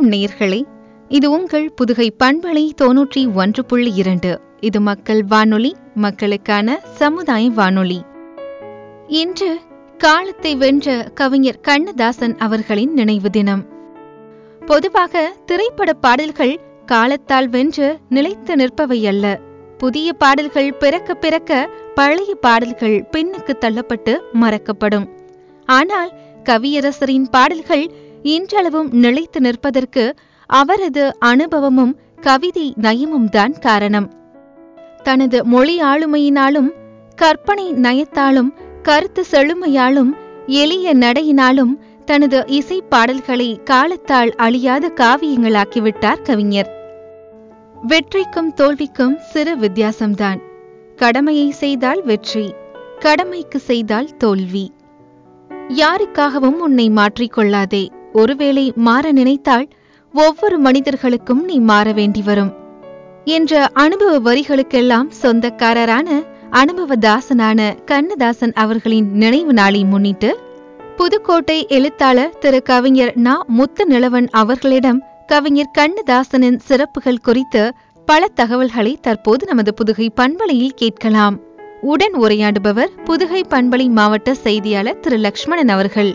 வணக்கம் நேயர்களே இது உங்கள் புதுகை பண்பலை தொன்னூற்றி ஒன்று புள்ளி இரண்டு இது மக்கள் வானொலி மக்களுக்கான சமுதாய வானொலி இன்று காலத்தை வென்ற கவிஞர் கண்ணதாசன் அவர்களின் நினைவு தினம் பொதுவாக திரைப்பட பாடல்கள் காலத்தால் வென்று நிலைத்து நிற்பவை அல்ல புதிய பாடல்கள் பிறக்க பிறக்க பழைய பாடல்கள் பின்னுக்கு தள்ளப்பட்டு மறக்கப்படும் ஆனால் கவியரசரின் பாடல்கள் இன்றளவும் நிலைத்து நிற்பதற்கு அவரது அனுபவமும் கவிதை நயமும் தான் காரணம் தனது மொழி ஆளுமையினாலும் கற்பனை நயத்தாலும் கருத்து செழுமையாலும் எளிய நடையினாலும் தனது இசை பாடல்களை காலத்தால் அழியாத காவியங்களாக்கிவிட்டார் கவிஞர் வெற்றிக்கும் தோல்விக்கும் சிறு வித்தியாசம்தான் கடமையை செய்தால் வெற்றி கடமைக்கு செய்தால் தோல்வி யாருக்காகவும் உன்னை மாற்றிக்கொள்ளாதே ஒருவேளை மாற நினைத்தால் ஒவ்வொரு மனிதர்களுக்கும் நீ மாற வேண்டி வரும் என்ற அனுபவ வரிகளுக்கெல்லாம் சொந்தக்காரரான அனுபவதாசனான கண்ணதாசன் அவர்களின் நினைவு நாளை முன்னிட்டு புதுக்கோட்டை எழுத்தாளர் திரு கவிஞர் நா முத்து நிலவன் அவர்களிடம் கவிஞர் கண்ணதாசனின் சிறப்புகள் குறித்து பல தகவல்களை தற்போது நமது புதுகை பண்பலையில் கேட்கலாம் உடன் உரையாடுபவர் புதுகை பண்பலை மாவட்ட செய்தியாளர் திரு லக்ஷ்மணன் அவர்கள்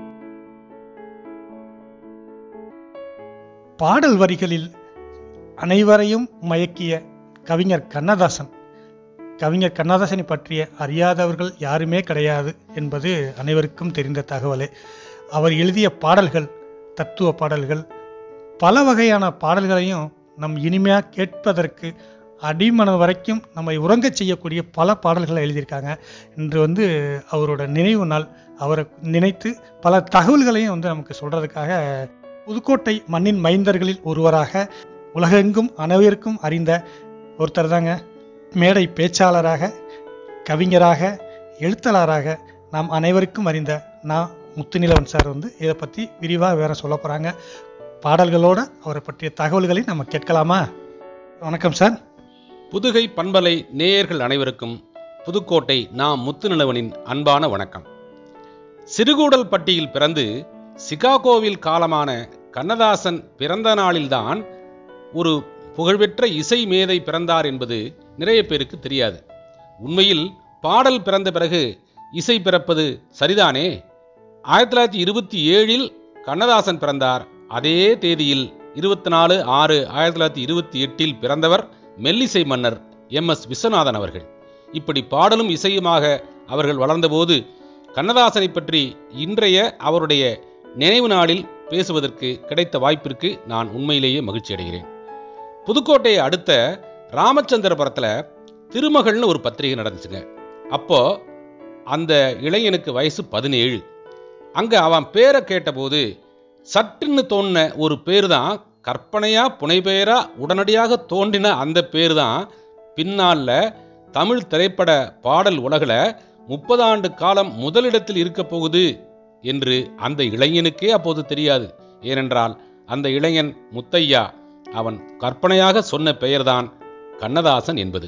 பாடல் வரிகளில் அனைவரையும் மயக்கிய கவிஞர் கண்ணதாசன் கவிஞர் கண்ணதாசனை பற்றிய அறியாதவர்கள் யாருமே கிடையாது என்பது அனைவருக்கும் தெரிந்த தகவலே அவர் எழுதிய பாடல்கள் தத்துவ பாடல்கள் பல வகையான பாடல்களையும் நம் இனிமையாக கேட்பதற்கு அடிமனம் வரைக்கும் நம்மை உறங்கச் செய்யக்கூடிய பல பாடல்களை எழுதியிருக்காங்க இன்று வந்து அவரோட நினைவு நாள் அவரை நினைத்து பல தகவல்களையும் வந்து நமக்கு சொல்றதுக்காக புதுக்கோட்டை மண்ணின் மைந்தர்களில் ஒருவராக உலகெங்கும் அனைவருக்கும் அறிந்த ஒருத்தர் தாங்க மேடை பேச்சாளராக கவிஞராக எழுத்தாளராக நாம் அனைவருக்கும் அறிந்த நான் முத்துநிலவன் சார் வந்து இதை பற்றி விரிவாக வேற சொல்ல போகிறாங்க பாடல்களோட அவரை பற்றிய தகவல்களை நம்ம கேட்கலாமா வணக்கம் சார் புதுகை பண்பலை நேயர்கள் அனைவருக்கும் புதுக்கோட்டை நாம் முத்துநிலவனின் அன்பான வணக்கம் சிறுகூடல் பட்டியில் பிறந்து சிகாகோவில் காலமான கண்ணதாசன் பிறந்த நாளில்தான் ஒரு புகழ்பெற்ற இசை மேதை பிறந்தார் என்பது நிறைய பேருக்கு தெரியாது உண்மையில் பாடல் பிறந்த பிறகு இசை பிறப்பது சரிதானே ஆயிரத்தி தொள்ளாயிரத்தி இருபத்தி ஏழில் கண்ணதாசன் பிறந்தார் அதே தேதியில் இருபத்தி நாலு ஆறு ஆயிரத்தி தொள்ளாயிரத்தி இருபத்தி எட்டில் பிறந்தவர் மெல்லிசை மன்னர் எம் எஸ் விஸ்வநாதன் அவர்கள் இப்படி பாடலும் இசையுமாக அவர்கள் வளர்ந்தபோது கண்ணதாசனை பற்றி இன்றைய அவருடைய நினைவு நாளில் பேசுவதற்கு கிடைத்த வாய்ப்பிற்கு நான் உண்மையிலேயே மகிழ்ச்சி அடைகிறேன் புதுக்கோட்டையை அடுத்த ராமச்சந்திரபுரத்தில் திருமகள்னு ஒரு பத்திரிகை நடந்துச்சுங்க அப்போ அந்த இளைஞனுக்கு வயசு பதினேழு அங்கே அவன் பேரை கேட்டபோது சட்டுன்னு தோணின ஒரு பேர் தான் கற்பனையா புனைபெயரா உடனடியாக தோன்றின அந்த பேர் தான் பின்னால தமிழ் திரைப்பட பாடல் உலகில் முப்பது ஆண்டு காலம் முதலிடத்தில் இருக்கப் போகுது என்று அந்த இளைஞனுக்கே அப்போது தெரியாது ஏனென்றால் அந்த இளைஞன் முத்தையா அவன் கற்பனையாக சொன்ன பெயர்தான் கண்ணதாசன் என்பது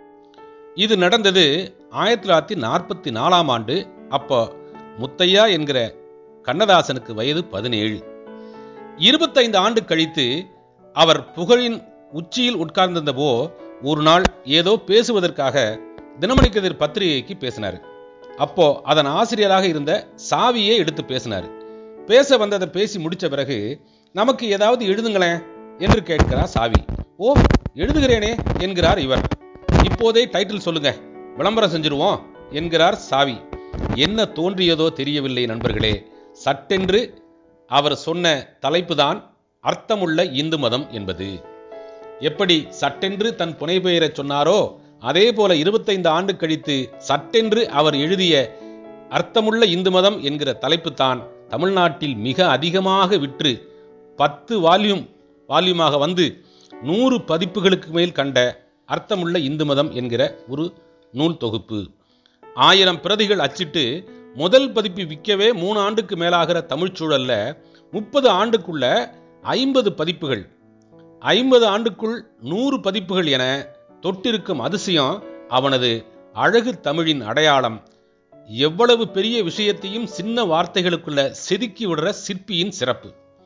இது நடந்தது ஆயிரத்தி தொள்ளாயிரத்தி நாற்பத்தி நாலாம் ஆண்டு அப்போ முத்தையா என்கிற கண்ணதாசனுக்கு வயது பதினேழு இருபத்தைந்து ஆண்டு கழித்து அவர் புகழின் உச்சியில் உட்கார்ந்திருந்தபோ ஒரு நாள் ஏதோ பேசுவதற்காக தினமணி கதிர் பத்திரிகைக்கு பேசினார் அப்போ அதன் ஆசிரியராக இருந்த சாவியே எடுத்து பேசினார் பேச வந்ததை பேசி முடிச்ச பிறகு நமக்கு ஏதாவது எழுதுங்களேன் என்று கேட்கிறார் சாவி ஓ எழுதுகிறேனே என்கிறார் இவர் இப்போதே டைட்டில் சொல்லுங்க விளம்பரம் செஞ்சிருவோம் என்கிறார் சாவி என்ன தோன்றியதோ தெரியவில்லை நண்பர்களே சட்டென்று அவர் சொன்ன தலைப்புதான் அர்த்தமுள்ள இந்து மதம் என்பது எப்படி சட்டென்று தன் புனைபெயரை சொன்னாரோ அதே போல இருபத்தைந்து ஆண்டு கழித்து சட்டென்று அவர் எழுதிய அர்த்தமுள்ள இந்து மதம் என்கிற தலைப்புத்தான் தமிழ்நாட்டில் மிக அதிகமாக விற்று பத்து வால்யூம் வால்யூமாக வந்து நூறு பதிப்புகளுக்கு மேல் கண்ட அர்த்தமுள்ள இந்து மதம் என்கிற ஒரு நூல் தொகுப்பு ஆயிரம் பிரதிகள் அச்சிட்டு முதல் பதிப்பு விற்கவே மூணு ஆண்டுக்கு மேலாகிற தமிழ்ச் சூழல்ல முப்பது ஆண்டுக்குள்ள ஐம்பது பதிப்புகள் ஐம்பது ஆண்டுக்குள் நூறு பதிப்புகள் என தொட்டிருக்கும் அதிசயம் அவனது அழகு தமிழின் அடையாளம் எவ்வளவு பெரிய விஷயத்தையும் சின்ன வார்த்தைகளுக்குள்ள செதுக்கி விடுற சிற்பியின் சிறப்பு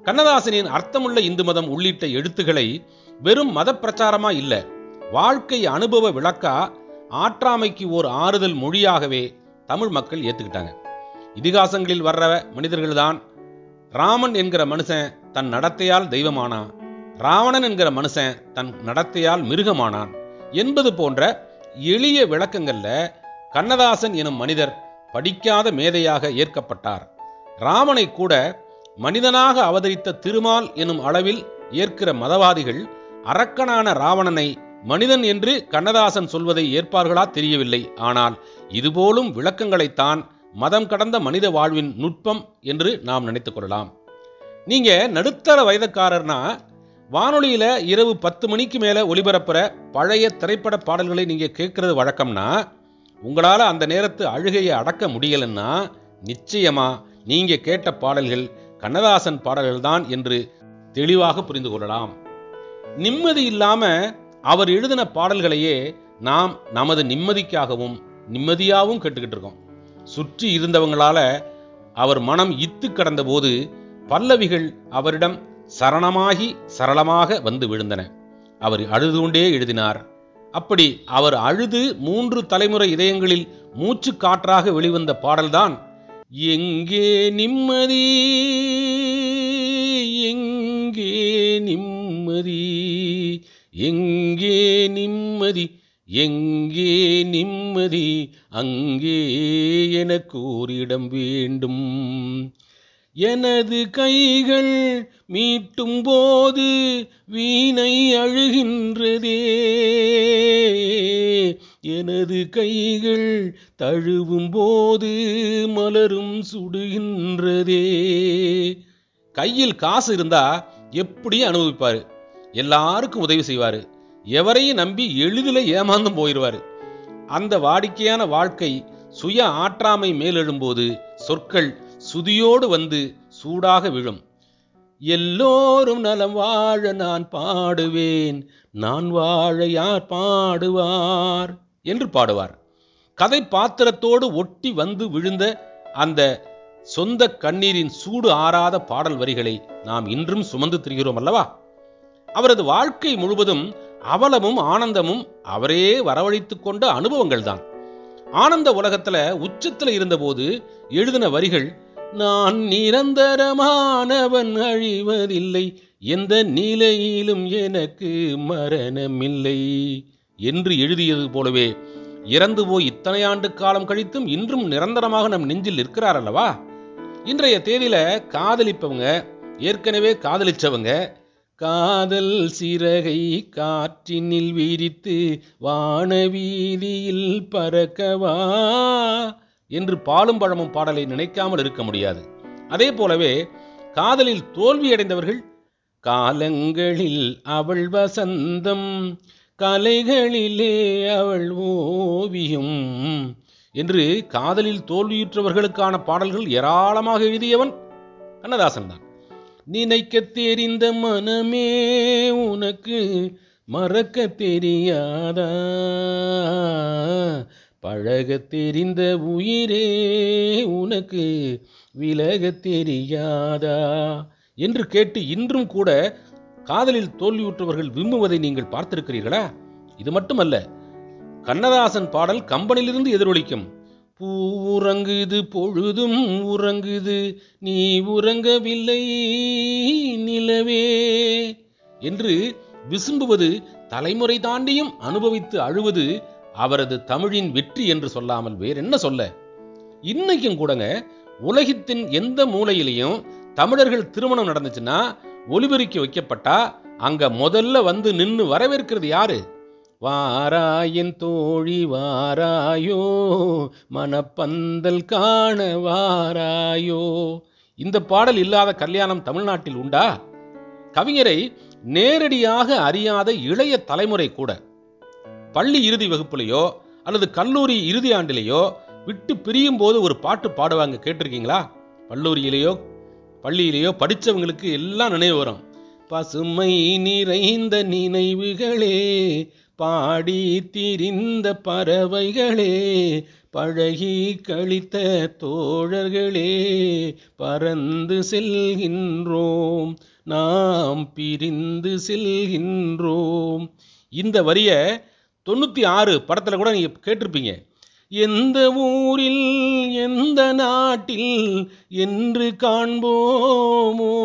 கண்ணதாசனின் அர்த்தமுள்ள இந்து மதம் உள்ளிட்ட எழுத்துக்களை வெறும் மத பிரச்சாரமா இல்ல வாழ்க்கை அனுபவ விளக்கா ஆற்றாமைக்கு ஓர் ஆறுதல் மொழியாகவே தமிழ் மக்கள் ஏத்துக்கிட்டாங்க இதிகாசங்களில் வர்ற மனிதர்கள்தான் ராமன் என்கிற மனுஷன் தன் நடத்தையால் தெய்வமானான் ராவணன் என்கிற மனுஷன் தன் நடத்தையால் மிருகமானான் என்பது போன்ற எளிய விளக்கங்கள்ல கண்ணதாசன் எனும் மனிதர் படிக்காத மேதையாக ஏற்கப்பட்டார் ராமனை கூட மனிதனாக அவதரித்த திருமால் எனும் அளவில் ஏற்கிற மதவாதிகள் அரக்கனான ராவணனை மனிதன் என்று கண்ணதாசன் சொல்வதை ஏற்பார்களா தெரியவில்லை ஆனால் இதுபோலும் விளக்கங்களைத்தான் மதம் கடந்த மனித வாழ்வின் நுட்பம் என்று நாம் நினைத்துக் கொள்ளலாம் நீங்க நடுத்தர வயதுக்காரர்னா வானொலியில இரவு பத்து மணிக்கு மேல ஒளிபரப்புற பழைய திரைப்பட பாடல்களை நீங்க கேட்கறது வழக்கம்னா உங்களால அந்த நேரத்து அழுகையை அடக்க முடியலன்னா நிச்சயமா நீங்க கேட்ட பாடல்கள் கண்ணதாசன் பாடல்கள் தான் என்று தெளிவாக புரிந்து கொள்ளலாம் நிம்மதி இல்லாம அவர் எழுதின பாடல்களையே நாம் நமது நிம்மதிக்காகவும் நிம்மதியாகவும் கேட்டுக்கிட்டு இருக்கோம் சுற்றி இருந்தவங்களால அவர் மனம் இத்து கடந்த போது பல்லவிகள் அவரிடம் சரணமாகி சரளமாக வந்து விழுந்தன அவர் அழுது கொண்டே எழுதினார் அப்படி அவர் அழுது மூன்று தலைமுறை இதயங்களில் மூச்சு காற்றாக வெளிவந்த பாடல்தான் எங்கே நிம்மதி எங்கே நிம்மதி எங்கே நிம்மதி எங்கே நிம்மதி அங்கே எனக்கு ஓரிடம் வேண்டும் எனது கைகள் மீட்டும் போது வீணை அழுகின்றதே எனது கைகள் தழுவும் போது மலரும் சுடுகின்றதே கையில் காசு இருந்தா எப்படி அனுபவிப்பாரு எல்லாருக்கும் உதவி செய்வாரு எவரையும் நம்பி எளிதில் ஏமாந்தும் போயிடுவாரு அந்த வாடிக்கையான வாழ்க்கை சுய ஆற்றாமை மேலெழும்போது சொற்கள் சுதியோடு வந்து சூடாக விழும் எல்லோரும் நலம் வாழ நான் பாடுவேன் நான் வாழ யார் பாடுவார் என்று பாடுவார் கதை பாத்திரத்தோடு ஒட்டி வந்து விழுந்த அந்த சொந்த கண்ணீரின் சூடு ஆறாத பாடல் வரிகளை நாம் இன்றும் சுமந்து திரிகிறோம் அல்லவா அவரது வாழ்க்கை முழுவதும் அவலமும் ஆனந்தமும் அவரே வரவழைத்துக் கொண்ட அனுபவங்கள் தான் ஆனந்த உலகத்துல உச்சத்துல இருந்தபோது எழுதின வரிகள் நான் நிரந்தரமானவன் அழிவதில்லை எந்த நிலையிலும் எனக்கு மரணமில்லை என்று எழுதியது போலவே இறந்து போய் இத்தனை ஆண்டு காலம் கழித்தும் இன்றும் நிரந்தரமாக நம் நெஞ்சில் இருக்கிறார் அல்லவா இன்றைய தேதியில காதலிப்பவங்க ஏற்கனவே காதலிச்சவங்க காதல் சிறகை காற்றினில் விரித்து வானவீதியில் பறக்கவா என்று பாலும் பழமும் பாடலை நினைக்காமல் இருக்க முடியாது அதே போலவே காதலில் தோல்வியடைந்தவர்கள் காலங்களில் அவள் வசந்தம் கலைகளிலே அவள் ஓவியம் என்று காதலில் தோல்வியுற்றவர்களுக்கான பாடல்கள் ஏராளமாக எழுதியவன் கண்ணதாசன் தான் நினைக்க தெரிந்த மனமே உனக்கு மறக்க தெரியாதா பழக தெரிந்த உயிரே உனக்கு விலக தெரியாதா என்று கேட்டு இன்றும் கூட காதலில் தோல்வியுற்றவர்கள் விம்முவதை நீங்கள் பார்த்திருக்கிறீர்களா இது மட்டுமல்ல கண்ணதாசன் பாடல் கம்பனிலிருந்து எதிரொலிக்கும் பூ உறங்குது பொழுதும் உறங்குது நீ உறங்கவில்லை நிலவே என்று விசும்புவது தலைமுறை தாண்டியும் அனுபவித்து அழுவது அவரது தமிழின் வெற்றி என்று சொல்லாமல் வேறென்ன சொல்ல இன்னைக்கும் கூடங்க உலகத்தின் எந்த மூலையிலையும் தமிழர்கள் திருமணம் நடந்துச்சுன்னா ஒலிபெருக்கி வைக்கப்பட்டா அங்க முதல்ல வந்து நின்னு வரவேற்கிறது யாரு வாராயன் தோழி வாராயோ மனப்பந்தல் காண வாராயோ இந்த பாடல் இல்லாத கல்யாணம் தமிழ்நாட்டில் உண்டா கவிஞரை நேரடியாக அறியாத இளைய தலைமுறை கூட பள்ளி இறுதி வகுப்புலையோ அல்லது கல்லூரி இறுதி ஆண்டிலேயோ விட்டு பிரியும் போது ஒரு பாட்டு பாடுவாங்க கேட்டிருக்கீங்களா கல்லூரியிலேயோ பள்ளியிலேயோ படிச்சவங்களுக்கு எல்லாம் நினைவு வரும் பசுமை நிறைந்த நினைவுகளே பாடி திரிந்த பறவைகளே பழகி கழித்த தோழர்களே பறந்து செல்கின்றோம் நாம் பிரிந்து செல்கின்றோம் இந்த வரிய தொண்ணூற்றி ஆறு படத்தில் கூட நீங்கள் கேட்டிருப்பீங்க எந்த ஊரில் எந்த நாட்டில் என்று காண்போமோ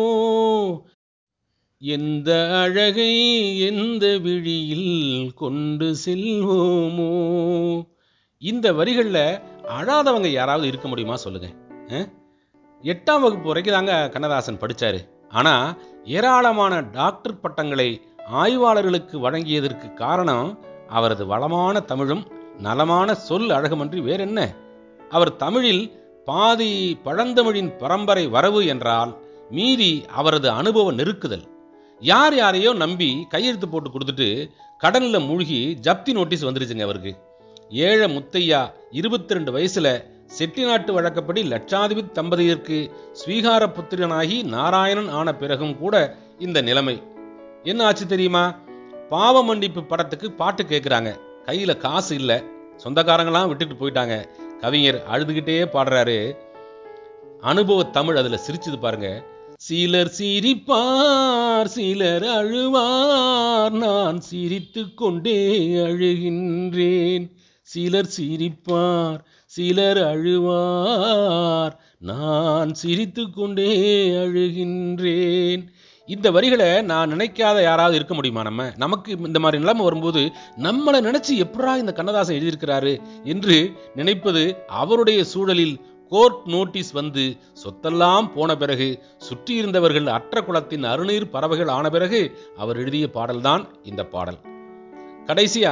எந்த அழகை எந்த விழியில் கொண்டு செல்வோமோ இந்த வரிகளில் அழாதவங்க யாராவது இருக்க முடியுமா சொல்லுங்க அஹ்? எட்டாம் வகுப்பு வரைக்கும் தாங்க கண்ணதாசன் படிச்சாரு ஆனா ஏராளமான டாக்டர் பட்டங்களை ஆய்வாளர்களுக்கு வழங்கியதற்கு காரணம் அவரது வளமான தமிழும் நலமான சொல் அழகுமன்றி வேறென்ன அவர் தமிழில் பாதி பழந்தமிழின் பரம்பரை வரவு என்றால் மீதி அவரது அனுபவ நெருக்குதல் யார் யாரையோ நம்பி கையெழுத்து போட்டு கொடுத்துட்டு கடனில் மூழ்கி ஜப்தி நோட்டீஸ் வந்துருச்சுங்க அவருக்கு ஏழை முத்தையா இருபத்தி ரெண்டு வயசுல செட்டிநாட்டு வழக்கப்படி லட்சாதிபதி தம்பதியருக்கு ஸ்வீகார புத்திரனாகி நாராயணன் ஆன பிறகும் கூட இந்த நிலைமை என்ன ஆச்சு தெரியுமா பாவ மன்னிப்பு படத்துக்கு பாட்டு கேட்குறாங்க கையில காசு இல்லை சொந்தக்காரங்களாம் விட்டுட்டு போயிட்டாங்க கவிஞர் அழுதுகிட்டே பாடுறாரு அனுபவ தமிழ் அதுல சிரிச்சுது பாருங்க சிலர் சிரிப்பார் சிலர் அழுவார் நான் சிரித்து கொண்டே அழுகின்றேன் சிலர் சிரிப்பார் சிலர் அழுவார் நான் சிரித்து கொண்டே அழுகின்றேன் இந்த வரிகளை நான் நினைக்காத யாராவது இருக்க முடியுமா நம்ம நமக்கு இந்த மாதிரி நிலைமை வரும்போது நம்மளை நினைச்சு எப்படா இந்த கண்ணதாசன் எழுதியிருக்கிறாரு என்று நினைப்பது அவருடைய சூழலில் கோர்ட் நோட்டீஸ் வந்து சொத்தெல்லாம் போன பிறகு சுற்றியிருந்தவர்கள் அற்ற குலத்தின் அருநீர் பறவைகள் ஆன பிறகு அவர் எழுதிய பாடல்தான் இந்த பாடல் கடைசியா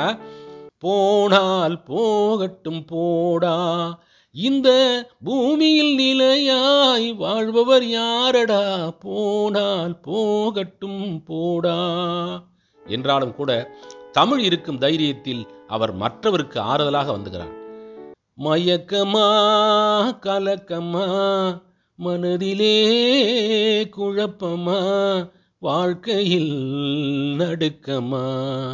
போனால் போகட்டும் போடா இந்த பூமியில் நிலையாய் வாழ்பவர் யாரடா போனால் போகட்டும் போடா என்றாலும் கூட தமிழ் இருக்கும் தைரியத்தில் அவர் மற்றவருக்கு ஆறுதலாக வந்துகிறார் மயக்கமா கலக்கமா மனதிலே குழப்பமா வாழ்க்கையில் நடுக்கமா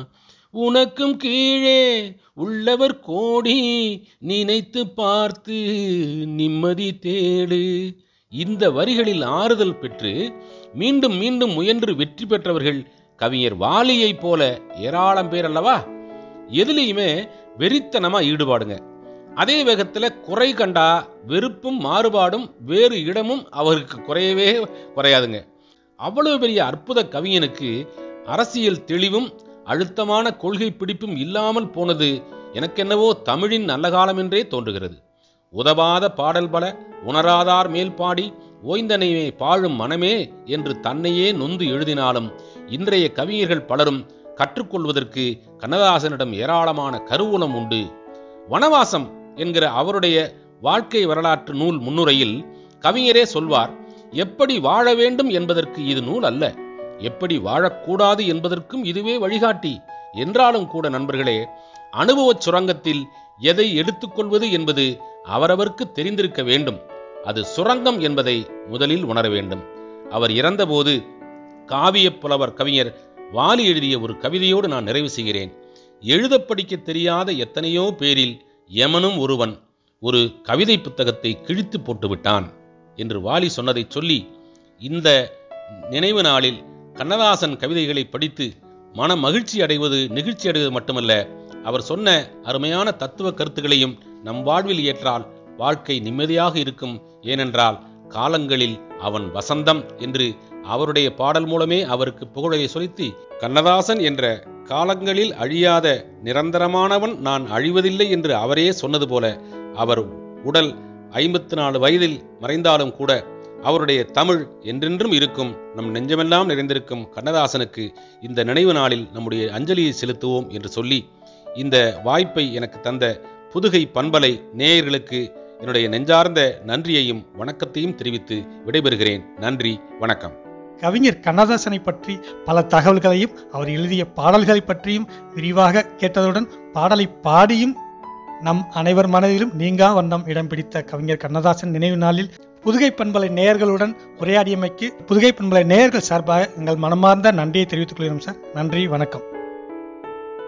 உனக்கும் கீழே உள்ளவர் கோடி நினைத்து பார்த்து நிம்மதி தேடு இந்த வரிகளில் ஆறுதல் பெற்று மீண்டும் மீண்டும் முயன்று வெற்றி பெற்றவர்கள் கவிஞர் வாலியைப் போல ஏராளம் பேர் அல்லவா எதுலேயுமே வெறித்தனமா ஈடுபாடுங்க அதே வேகத்துல குறை கண்டா வெறுப்பும் மாறுபாடும் வேறு இடமும் அவருக்கு குறையவே குறையாதுங்க அவ்வளவு பெரிய அற்புத கவிஞனுக்கு அரசியல் தெளிவும் அழுத்தமான கொள்கை பிடிப்பும் இல்லாமல் போனது எனக்கென்னவோ தமிழின் நல்ல காலம் என்றே தோன்றுகிறது உதவாத பாடல் பல உணராதார் மேல் பாடி ஓய்ந்தனையே பாழும் மனமே என்று தன்னையே நொந்து எழுதினாலும் இன்றைய கவிஞர்கள் பலரும் கற்றுக்கொள்வதற்கு கண்ணதாசனிடம் ஏராளமான கருவூலம் உண்டு வனவாசம் என்கிற அவருடைய வாழ்க்கை வரலாற்று நூல் முன்னுரையில் கவிஞரே சொல்வார் எப்படி வாழ வேண்டும் என்பதற்கு இது நூல் அல்ல எப்படி வாழக்கூடாது என்பதற்கும் இதுவே வழிகாட்டி என்றாலும் கூட நண்பர்களே அனுபவச் சுரங்கத்தில் எதை எடுத்துக்கொள்வது என்பது அவரவருக்கு தெரிந்திருக்க வேண்டும் அது சுரங்கம் என்பதை முதலில் உணர வேண்டும் அவர் இறந்தபோது காவியப் புலவர் கவிஞர் வாலி எழுதிய ஒரு கவிதையோடு நான் நிறைவு செய்கிறேன் எழுத படிக்க தெரியாத எத்தனையோ பேரில் யமனும் ஒருவன் ஒரு கவிதை புத்தகத்தை கிழித்து போட்டு விட்டான் என்று வாலி சொன்னதைச் சொல்லி இந்த நினைவு நாளில் கண்ணதாசன் கவிதைகளை படித்து மன மகிழ்ச்சி அடைவது நிகழ்ச்சி அடைவது மட்டுமல்ல அவர் சொன்ன அருமையான தத்துவ கருத்துக்களையும் நம் வாழ்வில் ஏற்றால் வாழ்க்கை நிம்மதியாக இருக்கும் ஏனென்றால் காலங்களில் அவன் வசந்தம் என்று அவருடைய பாடல் மூலமே அவருக்கு புகழை சொலித்து கண்ணதாசன் என்ற காலங்களில் அழியாத நிரந்தரமானவன் நான் அழிவதில்லை என்று அவரே சொன்னது போல அவர் உடல் ஐம்பத்து நாலு வயதில் மறைந்தாலும் கூட அவருடைய தமிழ் என்றென்றும் இருக்கும் நம் நெஞ்சமெல்லாம் நிறைந்திருக்கும் கண்ணதாசனுக்கு இந்த நினைவு நாளில் நம்முடைய அஞ்சலியை செலுத்துவோம் என்று சொல்லி இந்த வாய்ப்பை எனக்கு தந்த புதுகை பண்பலை நேயர்களுக்கு என்னுடைய நெஞ்சார்ந்த நன்றியையும் வணக்கத்தையும் தெரிவித்து விடைபெறுகிறேன் நன்றி வணக்கம் கவிஞர் கண்ணதாசனை பற்றி பல தகவல்களையும் அவர் எழுதிய பாடல்களை பற்றியும் விரிவாக கேட்டதுடன் பாடலை பாடியும் நம் அனைவர் மனதிலும் நீங்கா வண்ணம் இடம் பிடித்த கவிஞர் கண்ணதாசன் நினைவு நாளில் புதுகை பண்பலை நேயர்களுடன் உரையாடியமைக்கு புதுகை பண்பலை நேயர்கள் சார்பாக எங்கள் மனமார்ந்த நன்றியை தெரிவித்துக் கொள்கிறோம் சார் நன்றி வணக்கம்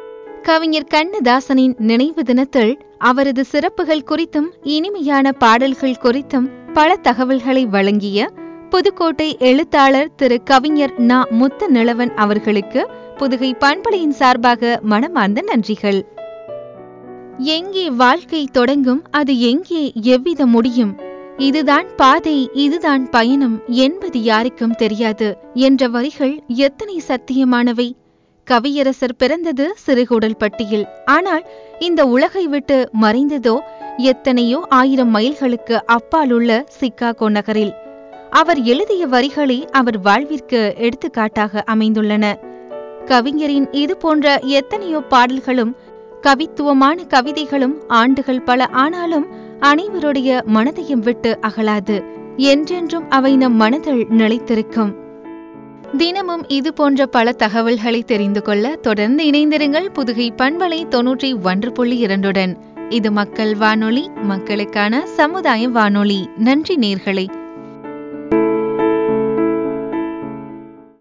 கவிஞர் கண்ணதாசனின் நினைவு தினத்தில் அவரது சிறப்புகள் குறித்தும் இனிமையான பாடல்கள் குறித்தும் பல தகவல்களை வழங்கிய புதுக்கோட்டை எழுத்தாளர் திரு கவிஞர் நா முத்து நிலவன் அவர்களுக்கு புதுகை பண்பலையின் சார்பாக மனமார்ந்த நன்றிகள் எங்கே வாழ்க்கை தொடங்கும் அது எங்கே எவ்வித முடியும் இதுதான் பாதை இதுதான் பயணம் என்பது யாருக்கும் தெரியாது என்ற வரிகள் எத்தனை சத்தியமானவை கவியரசர் பிறந்தது சிறுகூடல்பட்டியில் ஆனால் இந்த உலகை விட்டு மறைந்ததோ எத்தனையோ ஆயிரம் மைல்களுக்கு அப்பாலுள்ள சிக்காகோ நகரில் அவர் எழுதிய வரிகளே அவர் வாழ்விற்கு எடுத்துக்காட்டாக அமைந்துள்ளன கவிஞரின் இது போன்ற எத்தனையோ பாடல்களும் கவித்துவமான கவிதைகளும் ஆண்டுகள் பல ஆனாலும் அனைவருடைய மனதையும் விட்டு அகலாது என்றென்றும் அவை நம் மனதில் நிலைத்திருக்கும் தினமும் இது போன்ற பல தகவல்களை தெரிந்து கொள்ள தொடர்ந்து இணைந்திருங்கள் புதுகை பண்பலை தொன்னூற்றி ஒன்று புள்ளி இரண்டுடன் இது மக்கள் வானொலி மக்களுக்கான சமுதாய வானொலி நன்றி நேர்களே